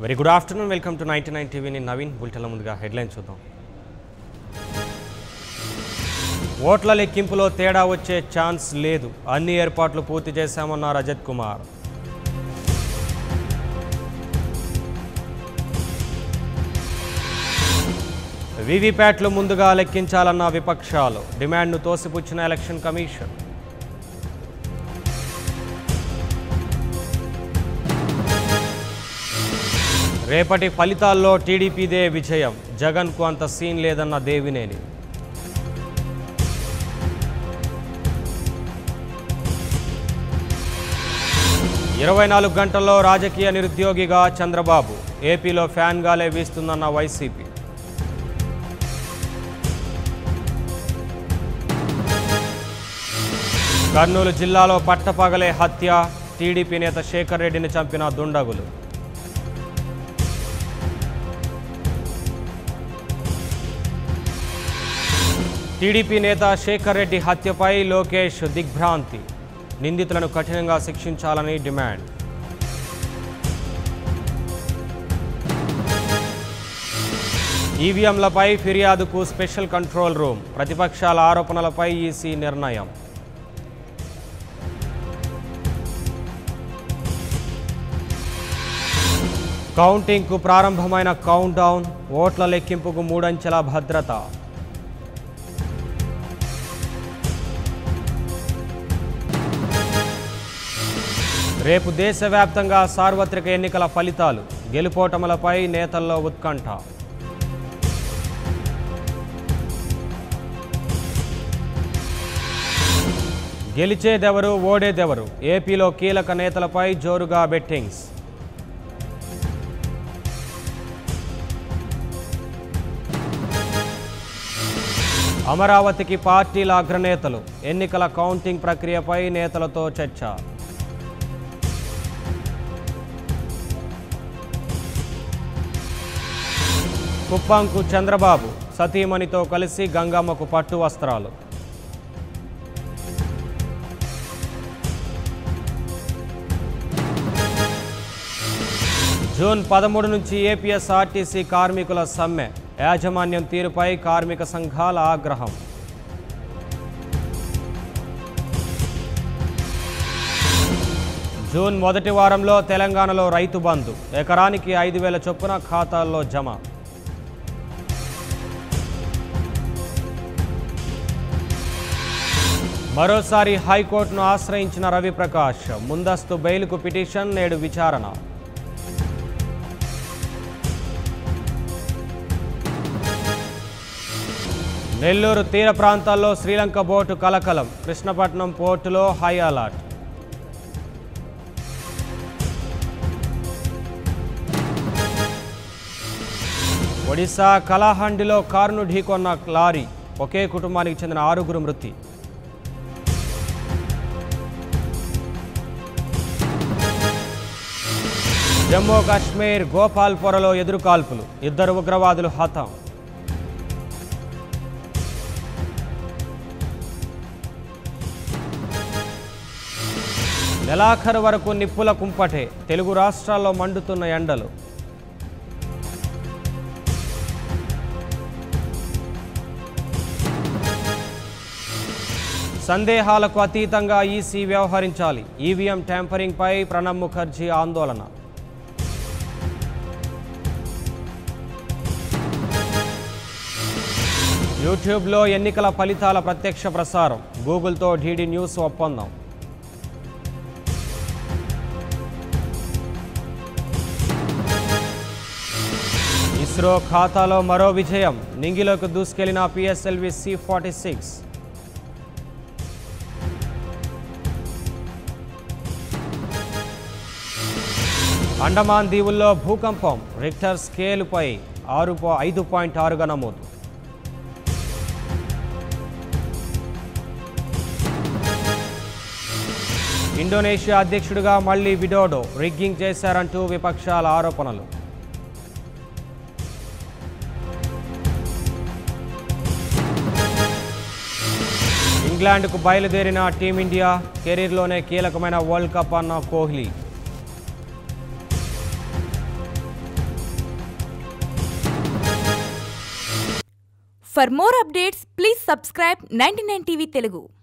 very good afternoon welcome to ninety nine TV నేను నవీన్ బులెటిన్ల ముందుగా headline చూద్దాం ఓట్ల లెక్కింపులో తేడా వచ్చే ఛాన్స్ లేదు అన్ని ఏర్పాట్లు పూర్తి చేశామన్న రజత్ కుమార్ వీవీప్యాట్లు ముందుగా లెక్కించాలన్న విపక్షాలు డిమాండ్ను తోసిపుచ్చిన ఎలక్షన్ కమిషన్ రేపటి ఫలితాల్లో టీడీపీదే విజయం జగన్కు అంత సీన్ లేదన్న దేవినేని ఇరవై నాలుగు గంటల్లో రాజకీయ నిరుద్యోగిగా చంద్రబాబు ఏపీలో ఫ్యాన్ గాలే వీస్తుందన్న వైసీపీ కర్నూలు జిల్లాలో పట్టపగలే హత్య టీడీపీ నేత శేఖర్ రెడ్డిని చంపిన దుండగులు టీడీపీ నేత శేఖర్ రెడ్డి హత్యపై లోకేష్ దిగ్భ్రాంతి నిందితులను కఠినంగా శిక్షించాలని డిమాండ్ ఈవీఎంలపై ఫిర్యాదుకు స్పెషల్ కంట్రోల్ రూమ్ ప్రతిపక్షాల ఆరోపణలపై ఈసీ నిర్ణయం కౌంటింగ్కు ప్రారంభమైన కౌంట్ డౌన్ ఓట్ల లెక్కింపుకు మూడంచెల భద్రత రేపు దేశవ్యాప్తంగా సార్వత్రిక ఎన్నికల ఫలితాలు గెలుపోటములపై నేతల్లో ఉత్కంఠ గెలిచేదెవరు ఓడేదెవరు ఏపీలో కీలక నేతలపై జోరుగా బెట్టింగ్స్ అమరావతికి పార్టీల అగ్రనేతలు ఎన్నికల కౌంటింగ్ ప్రక్రియపై నేతలతో చర్చ కుప్పంకు చంద్రబాబు సతీమణితో కలిసి గంగమ్మకు పట్టు వస్త్రాలు జూన్ పదమూడు నుంచి ఏపీఎస్ఆర్టీసీ కార్మికుల సమ్మె యాజమాన్యం తీరుపై కార్మిక సంఘాల ఆగ్రహం జూన్ మొదటి వారంలో తెలంగాణలో రైతు బంధు ఎకరానికి ఐదు వేల చొప్పున ఖాతాల్లో జమ మరోసారి హైకోర్టును ఆశ్రయించిన రవిప్రకాష్ ముందస్తు బెయిల్కు పిటిషన్ నేడు విచారణ నెల్లూరు తీర ప్రాంతాల్లో శ్రీలంక బోటు కలకలం కృష్ణపట్నం పోర్టులో హై అలర్ట్ ఒడిశా కలాహండిలో కారును ఢీకొన్న లారీ ఒకే కుటుంబానికి చెందిన ఆరుగురు మృతి జమ్మూ కాశ్మీర్ గోపాల్పురలో ఎదురుకాల్పులు ఇద్దరు ఉగ్రవాదులు హతం నెలాఖరు వరకు నిప్పుల కుంపటే తెలుగు రాష్ట్రాల్లో మండుతున్న ఎండలు సందేహాలకు అతీతంగా ఈసీ వ్యవహరించాలి ఈవీఎం ట్యాంపరింగ్పై ప్రణబ్ ముఖర్జీ ఆందోళన యూట్యూబ్లో ఎన్నికల ఫలితాల ప్రత్యక్ష ప్రసారం గూగుల్తో డీడీ న్యూస్ ఒప్పందం ఇస్రో ఖాతాలో మరో విజయం నింగిలోకి దూసుకెళ్లిన PSLV C forty six Andaman దీవుల్లో భూకంపం రిక్టర్ స్కేలుపై ఆరు పా- ఐదు పాయింట్ ఆరుగా నమోదు ఇండోనేషియా అధ్యక్షుడిగా మళ్లీ విడోడో రిగ్గింగ్ చేశారంటూ విపక్షాల ఆరోపణలు ఇంగ్లాండ్కు బయలుదేరిన టీమిండియా కెరీర్లోనే కీలకమైన వరల్డ్ కప్ అన్న Kohli for more updates please subscribe ninety TV Telugu